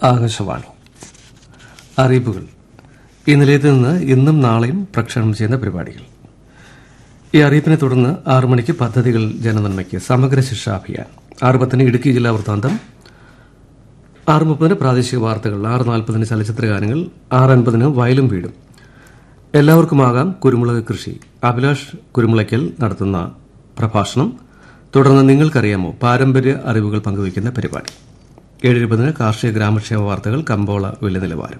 ആകാശവാണി അറിയിപ്പുകൾ ഈ നിലയത്തിൽ നിന്ന് ഇന്നും നാളെയും പ്രക്ഷേപണം ചെയ്യുന്ന പരിപാടികൾ ഈ അറിയിപ്പിനെ തുടർന്ന് ആറു മണിക്ക് പദ്ധതികൾ ജനനന്മയ്ക്ക് സമഗ്ര ശിക്ഷാ അഭിയാൻ ആറ് പത്തിന് ഇടുക്കി ജില്ലാ വൃത്താന്തം ആറ് മുപ്പതിന് പ്രാദേശിക വാർത്തകൾ ആറ് നാൽപ്പതിന് ചലച്ചിത്ര ഗാനങ്ങൾ ആറ് അൻപതിന് വയലും വീടും എല്ലാവർക്കുമാകാം കുരുമുളക് കൃഷി അഭിലാഷ് കുരുമുളയ്ക്കൽ നടത്തുന്ന പ്രഭാഷണം തുടർന്ന് നിങ്ങൾക്കറിയാമോ പാരമ്പര്യ അറിവുകൾ പങ്കുവയ്ക്കുന്ന പരിപാടി ഏഴ് ഇരുപതിന് കാർഷിക ഗ്രാമക്ഷേമ വാർത്തകൾ കമ്പോള വില നിലവാരം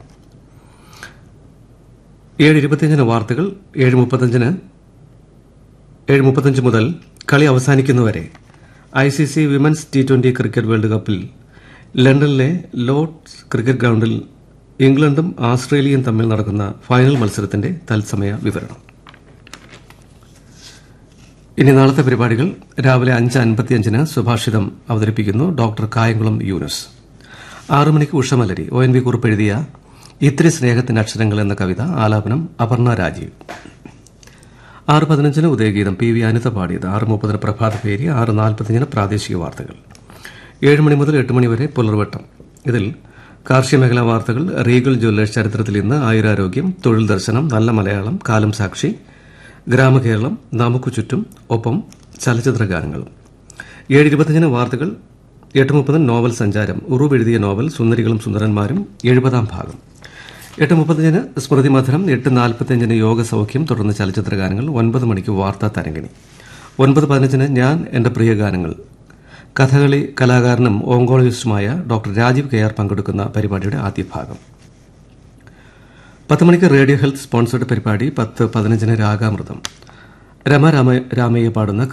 ഏഴ് ഇരുപത്തിയഞ്ചിന് വാർത്തകൾ ഏഴ് മുപ്പത്തഞ്ചിന് ഏഴ് മുപ്പത്തഞ്ച് മുതൽ കളി അവസാനിക്കുന്നവരെ I C C women's T twenty cricket world കപ്പിൽ ലണ്ടനിലെ ലോർഡ്സ് ക്രിക്കറ്റ് ഗ്രൌണ്ടിൽ ഇംഗ്ലണ്ടും ആസ്ട്രേലിയയും തമ്മിൽ നടക്കുന്ന ഫൈനൽ മത്സരത്തിന്റെ തത്സമയ വിവരണം ഇനി നാളത്തെ പരിപാടികൾ രാവിലെ അഞ്ച് അൻപത്തിയഞ്ചിന് സുഭാഷിതം അവതരിപ്പിക്കുന്നു ഡോക്ടർ കായംകുളം യൂനുസ് ആറു മണിക്ക് ഉഷമലരി ഒ എൻ വി കുറിപ്പ് എഴുതിയ ഇത്തിരി സ്നേഹത്തിന്റെ അക്ഷരങ്ങൾ എന്ന കവിത ആലാപനം അപർണ രാജീവ് ആറ് പതിനഞ്ചിന് ഉദയഗീതം പി വി അനിത പാടിയത് ആറ് മുപ്പതിന് പ്രഭാത പേരി ആറ് നാൽപ്പത്തിയഞ്ചിന് പ്രാദേശിക വാർത്തകൾ ഏഴ് മണി മുതൽ എട്ട് മണി വരെ പുലർവട്ടം ഇതിൽ കാർഷിക മേഖലാ വാർത്തകൾ റീഗൽ ജ്വല്ലേഴ്സ് ചരിത്രത്തിൽ ഇന്ന് ആയുരാരോഗ്യം തൊഴിൽ ദർശനം നല്ല മലയാളം കാലം സാക്ഷി ഗ്രാമകേരളം നമുക്കു ചുറ്റും ഒപ്പം ചലച്ചിത്ര ഗാനങ്ങളും ഏഴ് ഇരുപത്തിയഞ്ചിന് വാർത്തകൾ എട്ട് മുപ്പതിന് നോവൽ സഞ്ചാരം ഉറൂബ് എഴുതിയ നോവൽ സുന്ദരികളും സുന്ദരന്മാരും എഴുപതാം ഭാഗം എട്ട് മുപ്പത്തഞ്ചിന് സ്മൃതി മധുരം എട്ട് നാൽപ്പത്തിയഞ്ചിന് യോഗ സൗഖ്യം തുടർന്ന് ചലച്ചിത്ര ഗാനങ്ങൾ ഒൻപത് മണിക്ക് വാർത്താ തരംഗിണി ഒൻപത് പതിനഞ്ചിന് ഞാൻ എന്റെ പ്രിയ ഗാനങ്ങൾ കഥകളി കലാകാരനും ഓങ്കോളജിസ്റ്റുമായ ഡോക്ടർ രാജീവ് കെ ആർ പങ്കെടുക്കുന്ന പരിപാടിയുടെ ആദ്യ ഭാഗം പത്ത് മണിക്ക് റേഡിയോ ഹെൽത്ത് സ്പോൺസേഡ് പരിപാടി പത്ത് പതിനഞ്ചിന് രാഗാമൃതം രമ രാമ രാമയ്യ പാടുന്ന